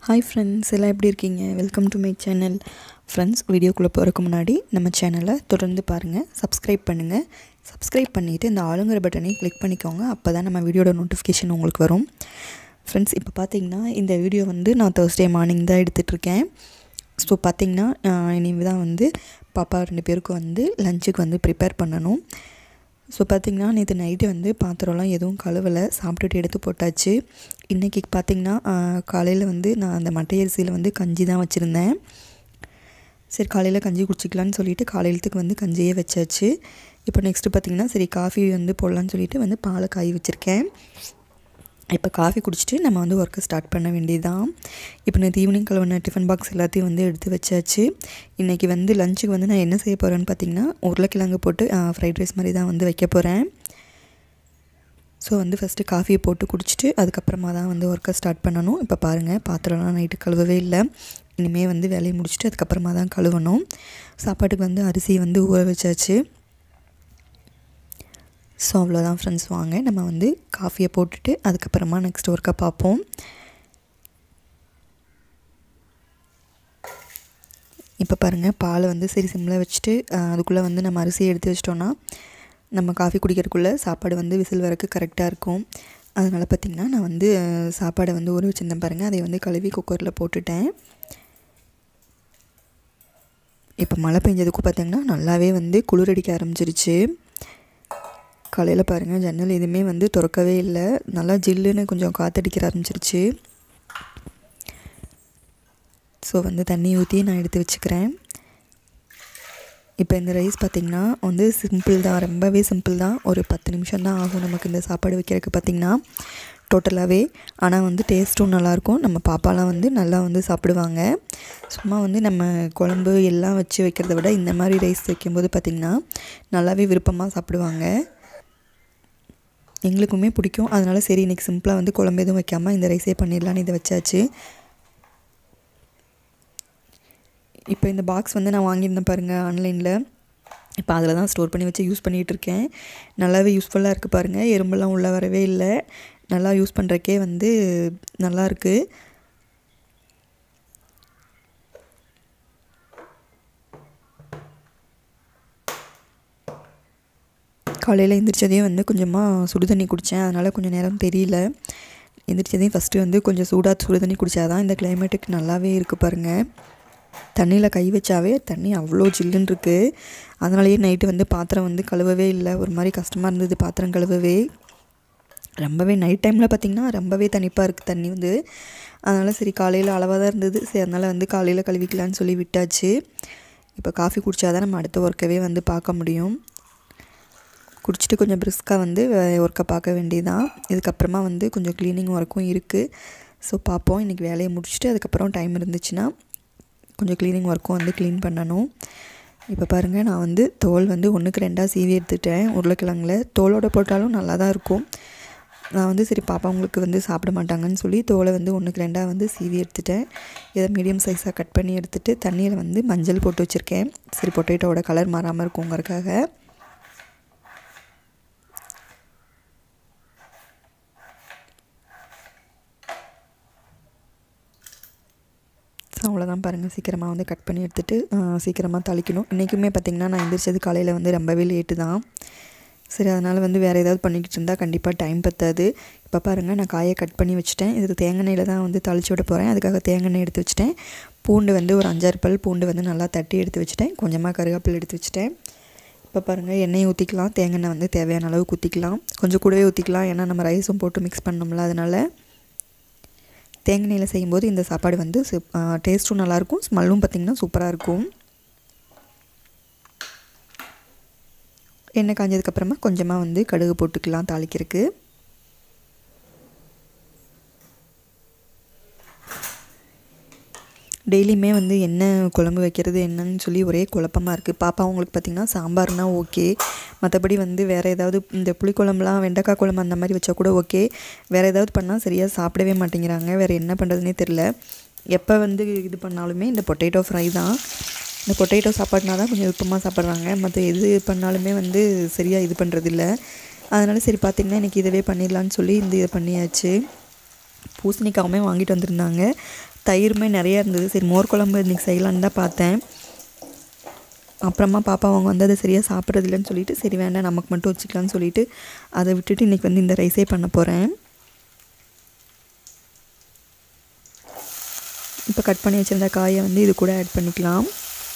hi friends எல்லாம் எப்படி இருக்கீங்க welcome to my channel friends வீடியோக்குள்ளே போகிறதுக்கு முன்னாடி நம்ம சேனலை தொடர்ந்து பாருங்கள் சப்ஸ்கிரைப் பண்ணுங்கள் சப்ஸ்கிரைப் பண்ணிவிட்டு இந்த ஆளுங்கிற பட்டனையும் கிளிக் பண்ணிக்கோங்க அப்போ தான் நம்ம வீடியோட நோட்டிஃபிகேஷன் உங்களுக்கு வரும் ஃப்ரெண்ட்ஸ் இப்போ பார்த்தீங்கன்னா இந்த வீடியோ வந்து நான் தேர்ஸ்டே மார்னிங் தான் எடுத்துகிட்ருக்கேன் ஸோ பார்த்தீங்கன்னா இனிமேல் தான் வந்து பாப்பா ரெண்டு பேருக்கும் வந்து லஞ்சுக்கு வந்து ப்ரிப்பேர் பண்ணணும் ஸோ பார்த்திங்கன்னா நேற்று நைட்டு வந்து பாத்திரம்லாம் எதுவும் கழுவலை சாப்பிட்டுட்டு எடுத்து போட்டாச்சு இன்றைக்கி பார்த்திங்கன்னா காலையில் வந்து நான் அந்த மட்டை அரிசியில் வந்து கஞ்சி தான் வச்சுருந்தேன் சரி காலையில் கஞ்சி குடிச்சிக்கலான்னு சொல்லிட்டு காலையிலத்துக்கு வந்து கஞ்சியே வச்சாச்சு இப்போ நெக்ஸ்ட்டு பார்த்திங்கன்னா சரி காஃபி வந்து போடலான்னு சொல்லிட்டு வந்து பாலை காய் வச்சுருக்கேன் இப்போ காஃபி குடிச்சிட்டு நம்ம வந்து ஒர்க்கை ஸ்டார்ட் பண்ண வேண்டியதுதான் இப்போ நேற்று ஈவினிங் கழுவின டிஃபன் பாக்ஸ் எல்லாத்தையும் வந்து எடுத்து வச்சாச்சு இன்றைக்கி வந்து லஞ்சுக்கு வந்து நான் என்ன செய்ய போகிறேன்னு பார்த்திங்கன்னா உருளைக்கிழங்கு போட்டு ஃப்ரைட் ரைஸ் மாதிரி தான் வந்து வைக்க போகிறேன் ஸோ வந்து ஃபஸ்ட்டு காஃபியை போட்டு குடிச்சிட்டு அதுக்கப்புறமா தான் வந்து ஒர்க்கை ஸ்டார்ட் பண்ணணும் இப்போ பாருங்கள் பாத்திரம்லாம் நைட்டு கழுவவே இல்லை இனிமேல் வந்து வேலையை முடிச்சுட்டு அதுக்கப்புறமா தான் கழுவணும் சாப்பாட்டுக்கு வந்து அரிசி வந்து ஊற வச்சாச்சு ஸோ அவ்வளோதான் ஃப்ரெண்ட்ஸ் வாங்க நம்ம வந்து காஃபியை போட்டுட்டு அதுக்கப்புறமா நெக்ஸ்ட் ஒர்க்கை பார்ப்போம் இப்போ பாருங்கள் பாலை வந்து சரி சிம்மில் வச்சுட்டு அதுக்குள்ளே வந்து நம்ம அரிசியை எடுத்து வச்சிட்டோன்னா நம்ம காஃபி குடிக்கிறதுக்குள்ளே சாப்பாடு வந்து விசில் வரக்கு கரெக்டாக இருக்கும் அதனால் பார்த்திங்கன்னா நான் வந்து சாப்பாடை வந்து ஊற வச்சுருந்தேன் பாருங்கள் அதை வந்து கழுவி குக்கரில் போட்டுட்டேன் இப்போ மழை பெஞ்சதுக்கும் பார்த்திங்கன்னா நல்லாவே வந்து குளிரடிக்க ஆரம்பிச்சிருச்சு காலையில் பாருங்கள் ஜன்னல் எதுவுமே வந்து திறக்கவே இல்லை நல்லா ஜில்லுன்னு கொஞ்சம் காற்றடிக்கிற ஆரம்பிச்சிருச்சு ஸோ வந்து தண்ணி ஊற்றி நான் எடுத்து வச்சுக்கிறேன் இப்போ இந்த ரைஸ் பார்த்திங்கன்னா வந்து சிம்பிள் தான் ரொம்பவே சிம்பிள் தான் ஒரு பத்து நிமிஷம் தான் ஆகும் நமக்கு இந்த சாப்பாடு வைக்கிறதுக்கு பார்த்திங்கன்னா டோட்டலாகவே ஆனால் வந்து டேஸ்ட்டும் நல்லாயிருக்கும் நம்ம பாப்பாலாம் வந்து நல்லா வந்து சாப்பிடுவாங்க சும்மா வந்து நம்ம குழம்பு எல்லாம் வச்சு வைக்கிறத விட இந்த மாதிரி ரைஸ் வைக்கும்போது பார்த்திங்கன்னா நல்லாவே விருப்பமாக சாப்பிடுவாங்க எங்களுக்குமே பிடிக்கும் அதனால் சரி இன்றைக்கி சிம்பிளாக வந்து குழம்பு எதுவும் வைக்காமல் இந்த ரைஸே பண்ணிடலான்னு இதை வச்சாச்சு இப்போ இந்த பாக்ஸ் வந்து நான் வாங்கியிருந்தேன் பாருங்கள் ஆன்லைனில் இப்போ அதில் தான் ஸ்டோர் பண்ணி வச்சு யூஸ் பண்ணிகிட்டு இருக்கேன் நல்லாவே யூஸ்ஃபுல்லாக இருக்குது பாருங்கள் எறும்பெல்லாம் உள்ளே வரவே இல்லை நல்லா யூஸ் பண்ணுறக்கே வந்து நல்லாயிருக்கு காலையில் எந்திரிச்சதையும் வந்து கொஞ்சமாக சுடு தண்ணி குடித்தேன் அதனால் கொஞ்சம் நேரம் தெரியல எந்திரிச்சதையும் ஃபஸ்ட்டு வந்து கொஞ்சம் சூடாக சுடு தண்ணி குடித்தா தான் இந்த கிளைமேட்டுக்கு நல்லாவே இருக்குது பாருங்கள் தண்ணியில் கை வச்சாவே தண்ணி அவ்வளோ ஜில்லுன்னு இருக்குது அதனாலேயே நைட்டு வந்து பாத்திரம் வந்து கழுவவே இல்லை ஒரு மாதிரி கஷ்டமாக இருந்தது பாத்திரம் கழுவவே ரொம்பவே நைட் டைமில் பார்த்திங்கன்னா ரொம்பவே தனிப்பாக இருக்குது தண்ணி வந்து அதனால் சரி காலையில் அளவாக தான் இருந்தது சரி அதனால் வந்து காலையில் கழுவிக்கலான்னு சொல்லி விட்டாச்சு இப்போ காஃபி குடித்தா தான் நம்ம அடுத்த ஒர்க்கவே வந்து பார்க்க முடியும் குடிச்சிட்டு கொஞ்சம் பிரிஸ்காக வந்து ஒர்க்கை பார்க்க வேண்டியதான் இதுக்கப்புறமா வந்து கொஞ்சம் க்ளீனிங் ஒர்க்கும் இருக்குது ஸோ பார்ப்போம் இன்றைக்கி வேலையை முடிச்சுட்டு அதுக்கப்புறம் டைம் இருந்துச்சுன்னா கொஞ்சம் க்ளீனிங் ஒர்க்கும் வந்து க்ளீன் பண்ணணும் இப்போ பாருங்கள் நான் வந்து தோல் வந்து ஒன்றுக்கு ரெண்டாக சீவி எடுத்துட்டேன் உருளைக்கிழங்குல தோலோட போட்டாலும் நல்லா தான் இருக்கும் நான் வந்து சரி பாப்பா உங்களுக்கு வந்து சாப்பிட மாட்டாங்கன்னு சொல்லி தோலை வந்து ஒன்றுக்கு ரெண்டாக வந்து சீவி எடுத்துட்டேன் இதை மீடியம் சைஸாக கட் பண்ணி எடுத்துகிட்டு தண்ணியில் வந்து மஞ்சள் போட்டு வச்சுருக்கேன் சரி பொட்டேட்டோட கலர் மாறாமல் இருக்குங்கிறதுக்காக அவ்வளோதான் பாருங்கள் சீக்கிரமாக வந்து கட் பண்ணி எடுத்துகிட்டு சீக்கிரமாக தாளிக்கணும் இன்றைக்குமே பார்த்திங்கன்னா நான் எந்திரிச்சது காலையில் வந்து ரொம்பவே லேட்டு தான் சரி அதனால் வந்து வேறு ஏதாவது பண்ணிக்கிட்டு இருந்தால் கண்டிப்பாக டைம் பத்தாது இப்போ பாருங்கள் நான் காயை கட் பண்ணி வச்சுட்டேன் இது தேங்காய் தான் வந்து தாளித்து விட போகிறேன் அதுக்காக தேங்காய் எடுத்து வச்சுட்டேன் பூண்டு வந்து ஒரு அஞ்சாறு பல் பூண்டு வந்து நல்லா தட்டி எடுத்து வச்சுட்டேன் கொஞ்சமாக கருவேப்பில் எடுத்து வச்சுட்டேன் இப்போ பாருங்கள் எண்ணெயை ஊற்றிக்கலாம் தேங்காய் வந்து தேவையான அளவு ஊற்றிக்கலாம் கொஞ்சம் கூடவே ஊற்றிக்கலாம் ஏன்னா நம்ம ரைஸும் போட்டு மிக்ஸ் பண்ணோம்ல அதனால் தேங்காய் எண்ணெயில் செய்யும்போது இந்த சாப்பாடு வந்து டேஸ்ட்டும் நல்லாயிருக்கும் ஸ்மெல்லும் பார்த்திங்கன்னா சூப்பராக இருக்கும் எண்ணெய் காஞ்சதுக்கப்புறமா கொஞ்சமாக வந்து கடுகு போட்டுக்கலாம் தாளிக்கிறதுக்கு டெய்லியுமே வந்து என்ன குழம்பு வைக்கிறது என்னன்னு சொல்லி ஒரே குழப்பமாக இருக்குது பாப்பா அவங்களுக்கு பார்த்திங்கன்னா சாம்பார்னால் ஓகே மற்றபடி வந்து வேறு ஏதாவது இந்த புளிக்குழம்புலாம் வெண்டைக்காய் குழம்பு அந்த மாதிரி வச்சா கூட ஓகே வேறு ஏதாவது பண்ணால் சரியாக சாப்பிடவே மாட்டேங்கிறாங்க வேறு என்ன பண்ணுறதுனே தெரில எப்போ வந்து இது பண்ணாலுமே இந்த பொட்டேட்டோ ஃப்ரை தான் இந்த பொட்டேட்டோ சாப்பாடுனா தான் கொஞ்சம் விருப்பமாக சாப்பிட்றாங்க மற்ற எது பண்ணாலுமே வந்து சரியாக இது பண்ணுறதில்ல அதனால் சரி பார்த்திங்கன்னா இன்றைக்கி இதவே பண்ணிடலான்னு சொல்லி இந்த இதை பண்ணியாச்சு பூசணிக்காவுமே வாங்கிட்டு வந்திருந்தாங்க தயிருமே நிறையா இருந்தது சரி மோர் குழம்பு இன்றைக்கி செய்யலான்னு தான் பார்த்தேன் அப்புறமா பாப்பா அவங்க வந்து அதை சரியாக சாப்பிட்றது இல்லைன்னு சொல்லிட்டு சரி வேண்டாம் நமக்கு மட்டும் வச்சுக்கலான்னு சொல்லிட்டு அதை விட்டுட்டு இன்றைக்கி வந்து இந்த ரைஸே பண்ண போகிறேன் இப்போ கட் பண்ணி வச்சுருந்த காயை வந்து இது கூட ஆட் பண்ணிக்கலாம்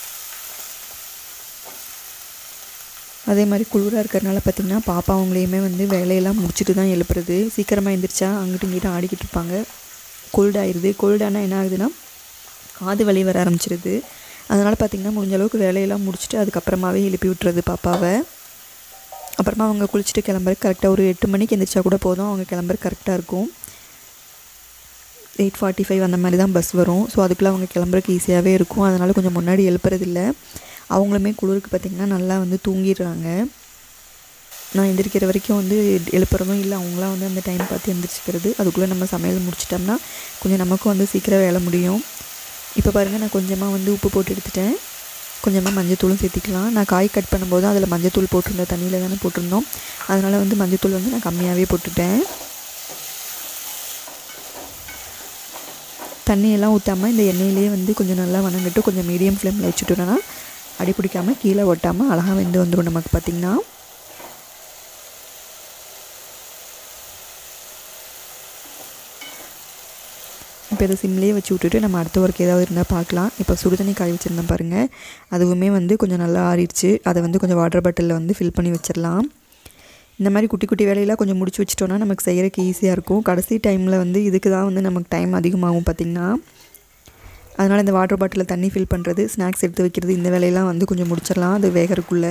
அதே மாதிரி குளிராக இருக்கிறனால பார்த்திங்கன்னா பாப்பா அவங்களையுமே வந்து வேலையெல்லாம் முடிச்சுட்டு தான் எழுப்புறது சீக்கிரமாக எழுந்திரிச்சா அங்கிட்டும் இங்கிட்டும் ஆடிக்கிட்டு இருப்பாங்க கோல்ட் ஆயிடுது கோல்டானா என்ன ஆகுதுன்னா காது வலி வர ஆரம்பிச்சிருது அதனால் பார்த்திங்கன்னா முடிஞ்ச அளவுக்கு வேலையெல்லாம் முடிச்சுட்டு அதுக்கப்புறமாவே எழுப்பி விட்டுறது பாப்பாவை அப்புறமா அவங்க குளிச்சுட்டு கிளம்புற கரெக்டாக ஒரு எட்டு மணிக்கு எந்திரிச்சா கூட போதும் அவங்க கிளம்புற கரெக்டாக இருக்கும் எயிட் ஃபார்ட்டி ஃபைவ் அந்த மாதிரி தான் பஸ் வரும் ஸோ அதுக்குள்ளே அவங்க கிளம்புறக்கு ஈஸியாகவே இருக்கும் அதனால் கொஞ்சம் முன்னாடி எழுப்புறதில்ல அவங்களுமே குளிருக்கு பார்த்திங்கன்னா நல்லா வந்து தூங்கிடுறாங்க நான் எந்திரிக்கிற வரைக்கும் வந்து எழுப்புறதும் இல்லை அவங்களாம் வந்து அந்த டைம் பார்த்து எந்திரிச்சிக்கிறது அதுக்குள்ளே நம்ம சமையல் முடிச்சிட்டோம்னா கொஞ்சம் நமக்கும் வந்து சீக்கிரம் வேலை முடியும் இப்போ பாருங்கள் நான் கொஞ்சமாக வந்து உப்பு போட்டு எடுத்துட்டேன் கொஞ்சமாக மஞ்சத்தூளும் சேர்த்திக்கலாம் நான் காய் கட் பண்ணும்போது அதில் மஞ்சத்தூள் போட்டிருந்தேன் தண்ணியில் தானே போட்டிருந்தோம் அதனால் வந்து மஞ்சத்தூள் வந்து நான் கம்மியாகவே போட்டுட்டேன் தண்ணியெல்லாம் ஊற்றாமல் இந்த எண்ணெயிலேயே வந்து கொஞ்சம் நல்லா வணங்கிட்டு கொஞ்சம் மீடியம் ஃப்ளேமில் வச்சுட்டோன்னா அடி பிடிக்காமல் கீழே ஒட்டாமல் அழகாக வெந்து வந்துடும் நமக்கு பார்த்திங்கன்னா இப்போ இதை சிம்லேயே வச்சு விட்டுட்டு நம்ம அடுத்த ஒர்க் ஏதாவது இருந்தால் பார்க்கலாம் இப்போ சுடுதண்ணி காய வச்சுருந்தேன் பாருங்கள் அதுவுமே வந்து கொஞ்சம் நல்லா ஆறிடுச்சு அதை வந்து கொஞ்சம் வாட்டர் பாட்டிலில் வந்து ஃபில் பண்ணி வச்சிடலாம் இந்த மாதிரி குட்டி குட்டி வேலையெல்லாம் கொஞ்சம் முடிச்சு வச்சிட்டோன்னா நமக்கு செய்கிறதுக்கு ஈஸியாக இருக்கும் கடைசி டைமில் வந்து இதுக்கு தான் வந்து நமக்கு டைம் அதிகமாகும் பார்த்திங்கன்னா அதனால் இந்த வாட்டர் பாட்டிலில் தண்ணி ஃபில் பண்ணுறது ஸ்நாக்ஸ் எடுத்து வைக்கிறது இந்த வேலையெல்லாம் வந்து கொஞ்சம் முடிச்சிடலாம் அது வேகறக்குள்ளே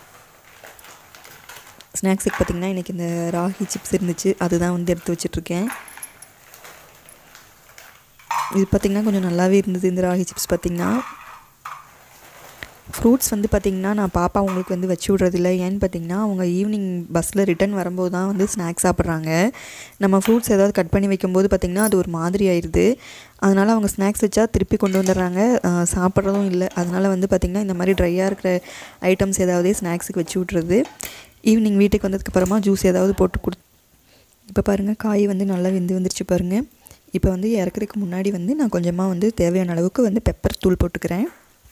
ஸ்நாக்ஸுக்கு பார்த்திங்கன்னா இன்றைக்கி இந்த ராகி சிப்ஸ் இருந்துச்சு அதுதான் வந்து எடுத்து வச்சிட்ருக்கேன் இது பார்த்திங்கன்னா கொஞ்சம் நல்லாவே இருந்தது இந்த ராகி சிப்ஸ் பார்த்திங்கன்னா ஃப்ரூட்ஸ் வந்து பார்த்திங்கன்னா நான் பாப்பா அவங்களுக்கு வந்து வச்சு விட்றதில்ல ஏன்னு பார்த்திங்கன்னா அவங்க ஈவினிங் பஸ்ஸில் ரிட்டன் வரும்போது தான் வந்து ஸ்நாக்ஸ் சாப்பிட்றாங்க நம்ம ஃப்ரூட்ஸ் ஏதாவது கட் பண்ணி வைக்கும்போது பார்த்திங்கன்னா அது ஒரு மாதிரி ஆயிடுது அதனால் அவங்க ஸ்நாக்ஸ் வச்சா திருப்பி கொண்டு வந்துடுறாங்க சாப்பிட்றதும் இல்லை அதனால் வந்து பார்த்திங்கன்னா இந்த மாதிரி ட்ரையாக இருக்கிற ஐட்டம்ஸ் ஏதாவது ஸ்நாக்ஸுக்கு வச்சு விட்றது ஈவினிங் வீட்டுக்கு வந்ததுக்கப்புறமா ஜூஸ் ஏதாவது போட்டு கொடு இப்போ பாருங்கள் காய் வந்து நல்லா வெந்து வந்துருச்சு பாருங்கள் இப்போ வந்து இறக்குறதுக்கு முன்னாடி வந்து நான் கொஞ்சமாக வந்து தேவையான அளவுக்கு வந்து பெப்பர் தூள் போட்டுக்கிறேன்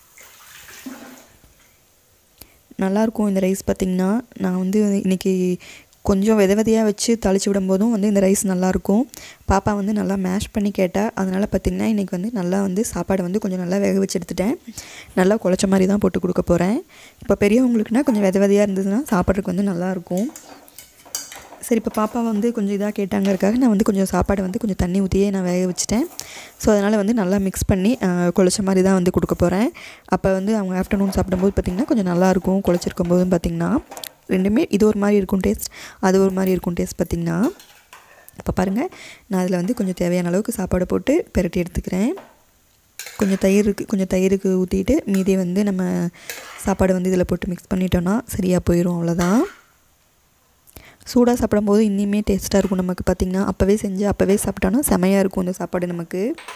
நல்லாயிருக்கும் இந்த ரைஸ் பார்த்திங்கன்னா நான் வந்து இன்றைக்கி கொஞ்சம் வித விதையாக வச்சு தாளித்து விடும்போதும் வந்து இந்த ரைஸ் நல்லாயிருக்கும் பாப்பா வந்து நல்லா மேஷ் பண்ணி கேட்டால் அதனால் பார்த்திங்கன்னா இன்றைக்கி வந்து நல்லா வந்து சாப்பாடு வந்து கொஞ்சம் நல்லா வேக வச்சு எடுத்துட்டேன் நல்லா குழச்ச மாதிரி தான் போட்டு கொடுக்க போகிறேன் இப்போ பெரியவங்களுக்குனா கொஞ்சம் வித விதையாக இருந்ததுன்னா சாப்பிட்றதுக்கு வந்து நல்லாயிருக்கும் சரி இப்போ பாப்பா வந்து கொஞ்சம் இதாக கேட்டாங்கிறதுக்காக நான் வந்து கொஞ்சம் சாப்பாடை வந்து கொஞ்சம் தண்ணி ஊற்றியே நான் வேக வச்சுட்டேன் ஸோ அதனால் வந்து நல்லா மிக்ஸ் பண்ணி குழச்ச மாதிரி தான் வந்து கொடுக்க போகிறேன் அப்போ வந்து அவங்க ஆஃப்டர்நூன் சாப்பிடும்போது பார்த்திங்கன்னா கொஞ்சம் நல்லாயிருக்கும் குழச்சிருக்கும் போதும் பார்த்திங்கன்னா ரெண்டுமே இது ஒரு மாதிரி இருக்கும் டேஸ்ட் அது ஒரு மாதிரி இருக்கும் டேஸ்ட் பார்த்திங்கன்னா இப்போ பாருங்கள் நான் அதில் வந்து கொஞ்சம் தேவையான அளவுக்கு சாப்பாடு போட்டு பெரட்டி எடுத்துக்கிறேன் கொஞ்சம் தயிருக்கு கொஞ்சம் தயிருக்கு ஊற்றிட்டு மீதி வந்து நம்ம சாப்பாடு வந்து இதில் போட்டு மிக்ஸ் பண்ணிட்டோன்னா சரியாக போயிடும் அவ்வளோதான் சூடாக சாப்பிடும்போது இன்னுமே டேஸ்ட்டாக இருக்கும் நமக்கு பார்த்திங்கன்னா அப்போவே செஞ்சு அப்போவே சாப்பிட்டோன்னா செமையாக இருக்கும் இந்த சாப்பாடு நமக்கு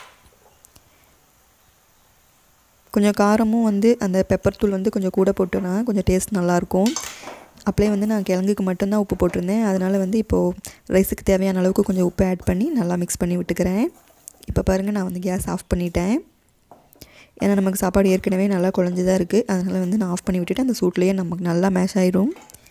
கொஞ்சம் காரமும் வந்து அந்த பெப்பர் தூள் வந்து கொஞ்சம் கூட போட்டோன்னா கொஞ்சம் டேஸ்ட் நல்லாயிருக்கும் அப்படியே வந்து நான் கிழங்குக்கு மட்டும்தான் உப்பு போட்டிருந்தேன் அதனால் வந்து இப்போது ரைஸுக்கு தேவையான அளவுக்கு கொஞ்சம் உப்பு ஆட் பண்ணி நல்லா மிக்ஸ் பண்ணி விட்டுக்கிறேன் இப்போ பாருங்கள் நான் வந்து கேஸ் ஆஃப் பண்ணிட்டேன் ஏன்னா நமக்கு சாப்பாடு ஏற்கனவே நல்லா குழஞ்சி இருக்குது அதனால் வந்து நான் ஆஃப் பண்ணி விட்டுட்டு அந்த சூட்லேயே நமக்கு நல்லா மேஷ் ஆயிரும்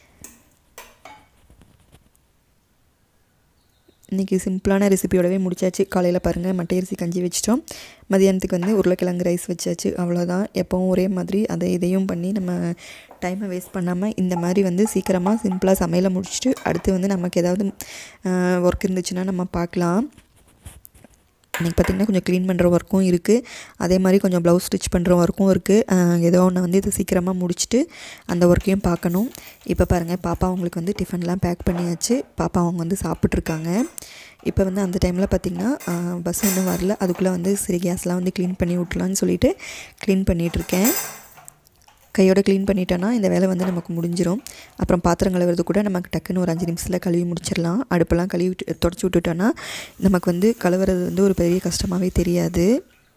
இன்றைக்கி சிம்பிளான ரெசிபியோடவே முடிச்சாச்சு காலையில் பாருங்கள் மட்டை அரிசி கஞ்சி வச்சிட்டோம் மதியானத்துக்கு வந்து உருளைக்கிழங்கு ரைஸ் வச்சாச்சு அவ்வளோதான் எப்போவும் ஒரே மாதிரி அதை இதையும் பண்ணி நம்ம டைமை வேஸ்ட் பண்ணாமல் இந்த மாதிரி வந்து சீக்கிரமாக சிம்பிளாக சமையலை முடிச்சுட்டு அடுத்து வந்து நமக்கு ஏதாவது ஒர்க் இருந்துச்சுன்னா நம்ம பார்க்கலாம் இன்றைக்கி பார்த்திங்கன்னா கொஞ்சம் க்ளீன் பண்ணுற ஒர்க்கும் இருக்குது அதே மாதிரி கொஞ்சம் ப்ளவுஸ் ஸ்டிச் பண்ணுற ஒர்க்கும் இருக்குது ஏதோ ஒன்று வந்து இது சீக்கிரமாக முடிச்சுட்டு அந்த ஒர்க்கையும் பார்க்கணும் இப்போ பாருங்கள் பாப்பா அவங்களுக்கு வந்து டிஃபன்லாம் பேக் பண்ணியாச்சு பாப்பா அவங்க வந்து சாப்பிட்ருக்காங்க இப்போ வந்து அந்த டைமில் பார்த்திங்கன்னா பஸ் இன்னும் வரல அதுக்குள்ளே வந்து சரி கேஸ்லாம் வந்து க்ளீன் பண்ணி விட்லான்னு சொல்லிட்டு க்ளீன் பண்ணிகிட்ருக்கேன் கையோட க்ளீன் பண்ணிட்டோன்னா இந்த வேலை வந்து நமக்கு முடிஞ்சிடும் அப்புறம் பாத்திரம் கழுவுறது கூட நமக்கு டக்குன்னு ஒரு அஞ்சு நிமிஷத்தில் கழுவி முடிச்சிடலாம் அடுப்பெல்லாம் கழுவி விட்டு தொடச்சி விட்டுட்டோன்னா நமக்கு வந்து கழுவுறது வந்து ஒரு பெரிய கஷ்டமாகவே தெரியாது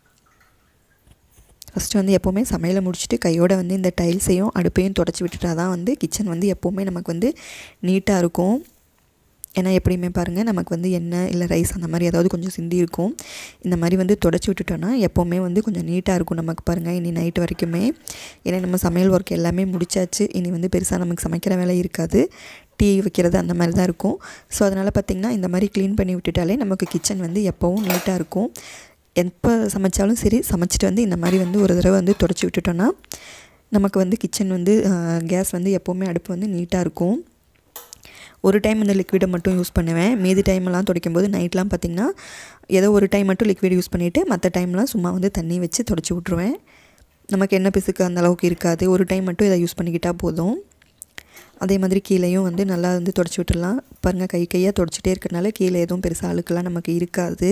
ஃபஸ்ட்டு வந்து எப்போவுமே சமையலை முடிச்சுட்டு கையோட வந்து இந்த டைல்ஸையும் அடுப்பையும் தொடச்சி விட்டுட்டா தான் வந்து கிச்சன் வந்து எப்போவுமே நமக்கு வந்து நீட்டாக இருக்கும் ஏன்னா எப்படியுமே பாருங்கள் நமக்கு வந்து எண்ணெய் இல்லை ரைஸ் அந்த மாதிரி ஏதாவது கொஞ்சம் சிந்தி இருக்கும் இந்த மாதிரி வந்து தொடச்சி விட்டுட்டோன்னா எப்போவுமே வந்து கொஞ்சம் நீட்டாக இருக்கும் நமக்கு பாருங்கள் இனி நைட் வரைக்குமே ஏன்னா நம்ம சமையல் ஒர்க் எல்லாமே முடிச்சாச்சு இனி வந்து பெருசாக நமக்கு சமைக்கிற வேலை இருக்காது டீ வைக்கிறது அந்த மாதிரி தான் இருக்கும் ஸோ அதனால் பார்த்திங்கன்னா இந்த மாதிரி க்ளீன் பண்ணி விட்டுட்டாலே நமக்கு கிச்சன் வந்து எப்போவும் நீட்டாக இருக்கும் எப்போ சமைச்சாலும் சரி சமைச்சிட்டு வந்து இந்த மாதிரி வந்து ஒரு தடவை வந்து தொடச்சி விட்டுட்டோன்னா நமக்கு வந்து கிச்சன் வந்து கேஸ் வந்து எப்போவுமே அடுப்பு வந்து நீட்டாக இருக்கும் ஒரு டைம் இந்த லிக்விடை மட்டும் யூஸ் பண்ணுவேன் மீதி டைம்லாம் துடைக்கும் போது நைட்லாம் பார்த்திங்கன்னா ஏதோ ஒரு டைம் மட்டும் லிக்விட் யூஸ் பண்ணிவிட்டு மற்ற டைம்லாம் சும்மா வந்து தண்ணி வச்சு தொடச்சி விட்ருவேன் நமக்கு என்ன பிசுக்கு அந்த அளவுக்கு இருக்காது ஒரு டைம் மட்டும் இதை யூஸ் பண்ணிக்கிட்டால் போதும் அதே மாதிரி கீழேயும் வந்து நல்லா வந்து தொடச்சி விட்டுடலாம் பாருங்கள் கை கையாக தொடச்சிட்டே இருக்கிறனால கீழே எதுவும் பெருசாக அழுக்கெல்லாம் நமக்கு இருக்காது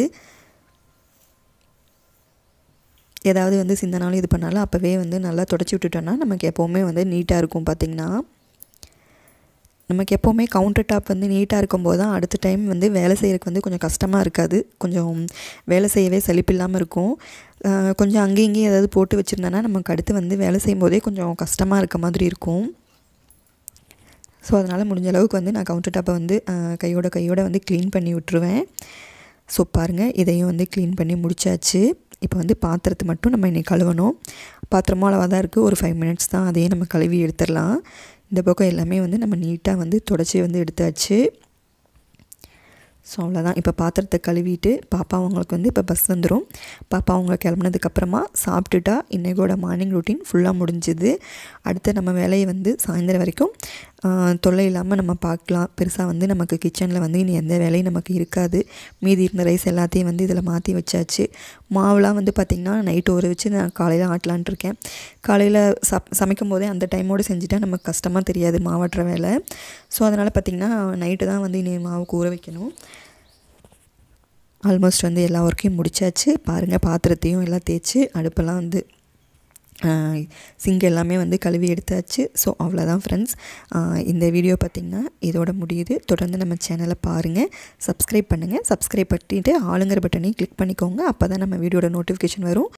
ஏதாவது வந்து சிந்தனாலும் இது பண்ணாலும் அப்போவே வந்து நல்லா தொடச்சி விட்டுட்டோன்னா நமக்கு எப்போவுமே வந்து நீட்டாக இருக்கும் பார்த்திங்கன்னா நமக்கு எப்போவுமே கவுண்டர் டாப் வந்து நீட்டாக இருக்கும்போது தான் அடுத்த டைம் வந்து வேலை செய்கிறதுக்கு வந்து கொஞ்சம் கஷ்டமாக இருக்காது கொஞ்சம் வேலை செய்யவே சலிப்பில்லாமல் இருக்கும் கொஞ்சம் அங்கேயும் இங்கேயும் ஏதாவது போட்டு வச்சுருந்தோன்னா நமக்கு அடுத்து வந்து வேலை செய்யும்போதே கொஞ்சம் கஷ்டமாக இருக்க மாதிரி இருக்கும் ஸோ அதனால் முடிஞ்ச அளவுக்கு வந்து நான் கவுண்டர் டாப்பை வந்து கையோட கையோட வந்து க்ளீன் பண்ணி விட்டுருவேன் ஸோ பாருங்கள் இதையும் வந்து க்ளீன் பண்ணி முடிச்சாச்சு இப்போ வந்து பாத்திரத்தை மட்டும் நம்ம இன்றைக்கி கழுவணும் பாத்திரமும் அளவாக தான் இருக்குது ஒரு ஃபைவ் மினிட்ஸ் தான் அதையே நம்ம கழுவி எடுத்துடலாம் இந்த பக்கம் எல்லாமே வந்து நம்ம நீட்டாக வந்து தொடச்சி வந்து எடுத்தாச்சு ஸோ அவ்வளோதான் இப்போ பாத்திரத்தை கழுவிட்டு பாப்பா அவங்களுக்கு வந்து இப்போ பஸ் வந்துடும் பாப்பா அவங்க கிளம்புனதுக்கப்புறமா சாப்பிட்டுட்டா இன்றைக்கோட மார்னிங் ரொட்டீன் ஃபுல்லாக முடிஞ்சுது அடுத்து நம்ம வேலையை வந்து சாயந்தரம் வரைக்கும் தொல்லை இல்லாமல் நம்ம பார்க்கலாம் பெருசாக வந்து நமக்கு கிச்சனில் வந்து இனி எந்த வேலையும் நமக்கு இருக்காது மீதி இருந்த ரைஸ் எல்லாத்தையும் வந்து இதில் மாற்றி வச்சாச்சு மாவுலாம் வந்து பார்த்திங்கன்னா நைட்டு ஊற வச்சு நான் காலையில் ஆட்டலான்ட்டு இருக்கேன் காலையில் சப் சமைக்கும் போதே அந்த டைமோடு செஞ்சுட்டா நமக்கு கஷ்டமாக தெரியாது மாவாட்டுற வேலை ஸோ அதனால் பார்த்திங்கன்னா நைட்டு தான் வந்து இனி மாவுக்கு ஊற வைக்கணும் ஆல்மோஸ்ட் வந்து எல்லா ஒர்க்கையும் முடித்தாச்சு பாருங்கள் பாத்திரத்தையும் எல்லாம் தேய்ச்சி அடுப்பெல்லாம் வந்து சிங்க் எல்லாமே வந்து கழுவி எடுத்தாச்சு ஸோ அவ்வளோதான் ஃப்ரெண்ட்ஸ் இந்த வீடியோ பார்த்திங்கன்னா இதோட முடியுது தொடர்ந்து நம்ம சேனலை பாருங்கள் சப்ஸ்கிரைப் பண்ணுங்கள் சப்ஸ்கிரைப் பண்ணிட்டு ஆளுங்கிற பட்டனையும் கிளிக் பண்ணிக்கோங்க அப்போ தான் நம்ம வீடியோட நோட்டிஃபிகேஷன் வரும்